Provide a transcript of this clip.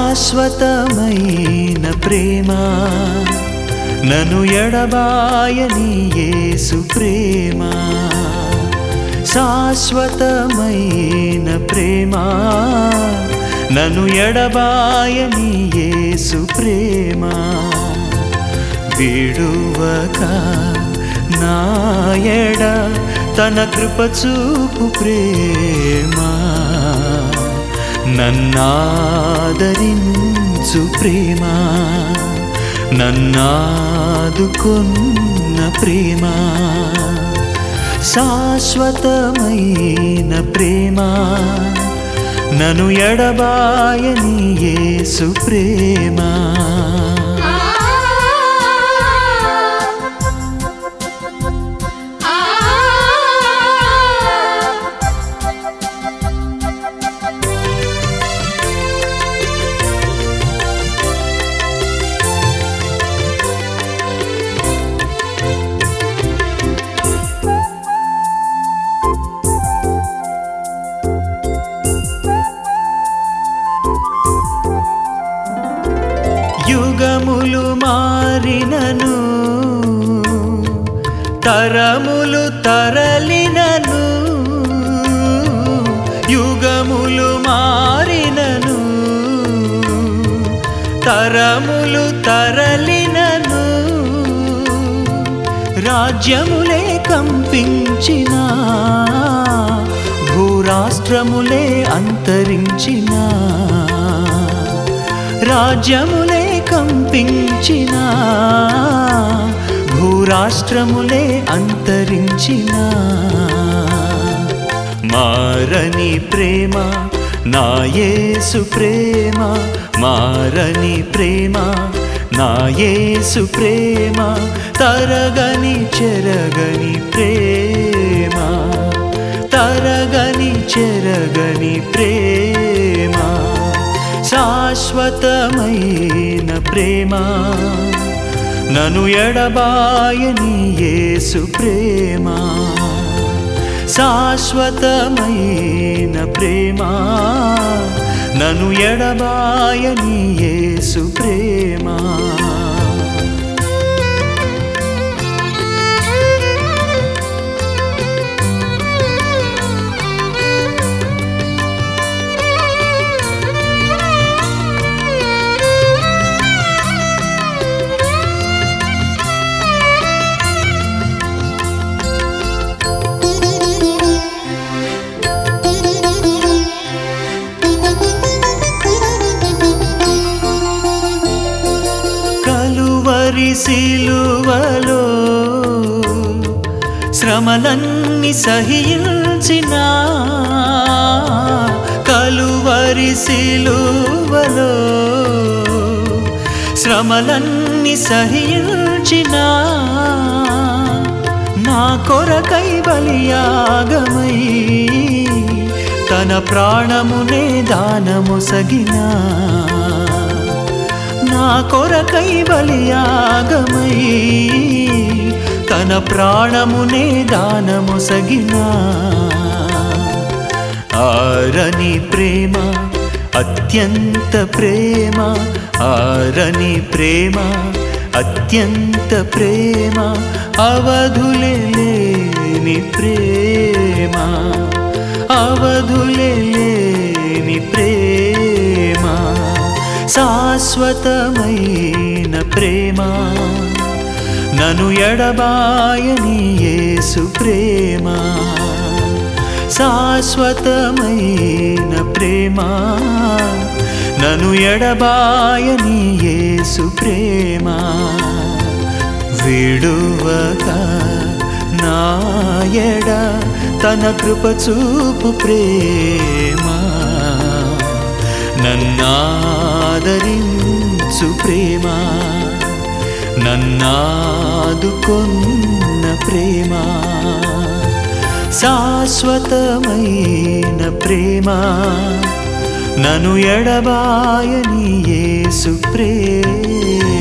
శాశ్వతమైన ప్రేమ నన్ను ఎడబాయని యేసు ప్రేమ శాశ్వతమైన ప్రేమ నన్ను ఎడబాయని యేసు ప్రేమ విడువక నాయడ తన కృప చూపు ప్రేమ నన్నాదరించు ప్రేమ నన్నాదుకున్న ప్రేమ శాశ్వతమైన ప్రేమ నన్ను ఎడబాయని యేసు ప్రేమ యుగములు మారినను తరములు తరలినను యుగములు మారినను తరములు తరలినను రాజ్యములే కంపించిన భూరాష్ట్రములే అంతరించినా రాజ్యములే కంపించిన భూరాష్ట్రములే అంతరించిన మారని ప్రేమ నా యేసు ప్రేమ మారని ప్రేమ నా యేసు ప్రేమ తరగని చెరగని ప్రేమ తరగని చెరగని ప్రేమ శాశ్వతమైన ప్రేమ నన్ను ఎడబాయని యేసు ప్రేమ శాశ్వతమైన ప్రేమ నన్ను ఎడబాయని యేసు ప్రేమ కలువరి సిలువలో శ్రమలన్నీ సహించిన కలువరి సిలువలో శ్రమలన్నీ సహించిన నా కొరకై బలియాగమై తన ప్రాణమునే దానము సగినా నా కొరకై బలియాగమై తన ప్రాణమునే దానము సగినా ఆరని ప్రేమ అత్యంత ప్రేమ ఆరని ప్రేమ అత్యంత ప్రేమ అవధులే లేని ప్రేమ అవధులే లేని ప్రేమ శాశ్వతమైన ప్రేమ నన్ను ఎడబాయని యేసు ప్రేమ శాశ్వతమైన ప్రేమ నన్ను ఎడబాయని యేసు ప్రేమ విడువక నాయడ తన కృప చూపు ప్రేమ నన్నాదరించు ప్రేమ నన్నాదుకొన్న ప్రేమ శాశ్వతమైన ప్రేమ నన్ను ఎడబాయని యేసు ప్రేమ